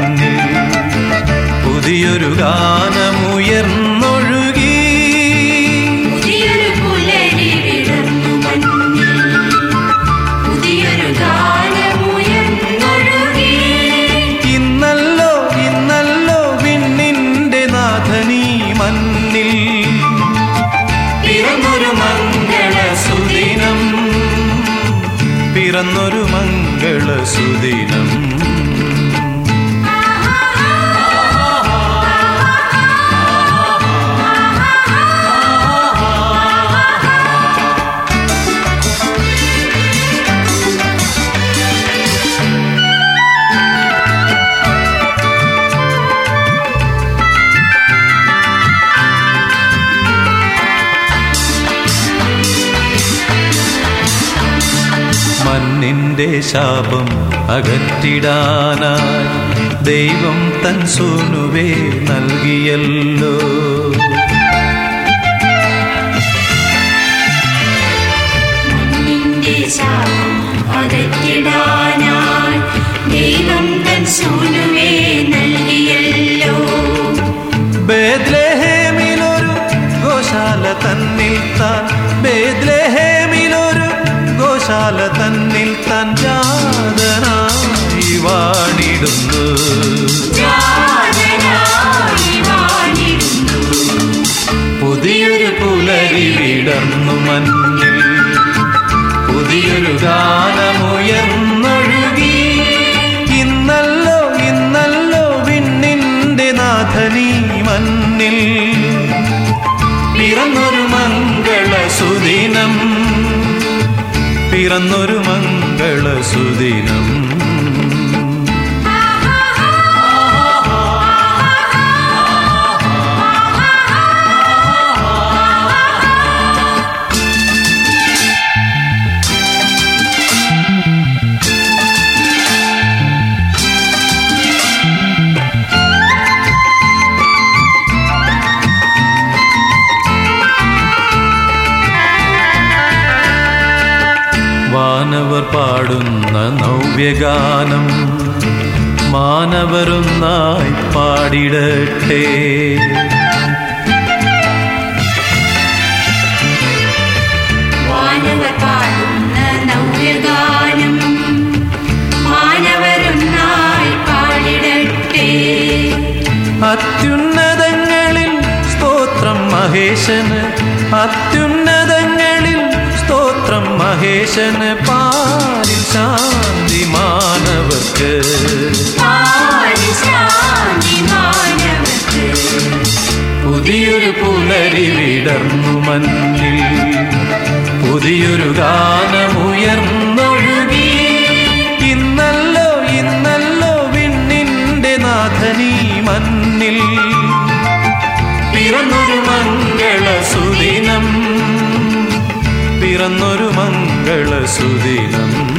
മണ്ണിൽ പുതിയൊരു ഗാനമുയർന്നൊഴുകി പുതിയൊരു പുലരി വിടർന്നു മഞ്ഞിൽ പുതിയൊരു ഗാനമുയർന്നൊഴുകി ഇന്നല്ലോ ഇന്നല്ലോ വിണ്ണിന്റെ നാഥനീ മണ്ണിൽ പിറന്നൊരു മംഗള സുദിനം പിറന്നൊരു മംഗള സുദിനം മണ്ണിന്റെ ശാപം അകറ്റിടാനായി ദൈവം തൻ സൂനുവേ നൽകിയല്ലോ നിന്റെ ശാപം അകറ്റിടാനായി ദൈവം തൻ സൂനുവേ നൽകിയല്ലോ ബേദ്ലേഹേമിലൊരു ഗോശാല തന്നിൽ താൻ ബേദ്ലേഹേമിലൊരു ഗോശാല തന്നിൽ താൻ ജാതനായി വാണിടുന്നു ജാതനായി വാണിടുന്നു പുതിയൊരു പുലരി വിടർന്നു മഞ്ഞിൽ പുതിയൊരു ഗാനമുയർന്നൊഴുകി ഇന്നല്ലോ ഇന്നല്ലോ വിണ്ണിന്റെ നാഥനീ മണ്ണിൽ പിറന്നൊരു മംഗള സുദിനം പിറന്നൊരു മംഗള സുദിനം വാനവർ പാടുന്ന നവ്യഗാനം മാനവരൊന്നായി പാടിടട്ടെ വാനവർ പാടുന്ന നവ്യഗാനം മാനവരൊന്നായി പാടിടട്ടെ അത്യുന്നതങ്ങളിൽ സ്തോത്രം മഹേശന് അത്യുന്നതങ്ങളിൽ സ്തോത്രം മഹേശന് പാരിൽ ശാന്തി മാനവർക്ക് പാരി ശാന്തി മാനവർക്ക് പുതിയൊരു പുലരി വിടർന്നു മഞ്ഞിൽ പുതിയൊരു ഗാനമുയർന്നൊഴുകി ഇന്നല്ലോ ഇന്നല്ലോ വിണ്ണിന്റെ നാഥനീ മണ്ണിൽ പിറന്നൊരു മംഗള സുദിനം പിറന്നൊരു മംഗള സുദിനം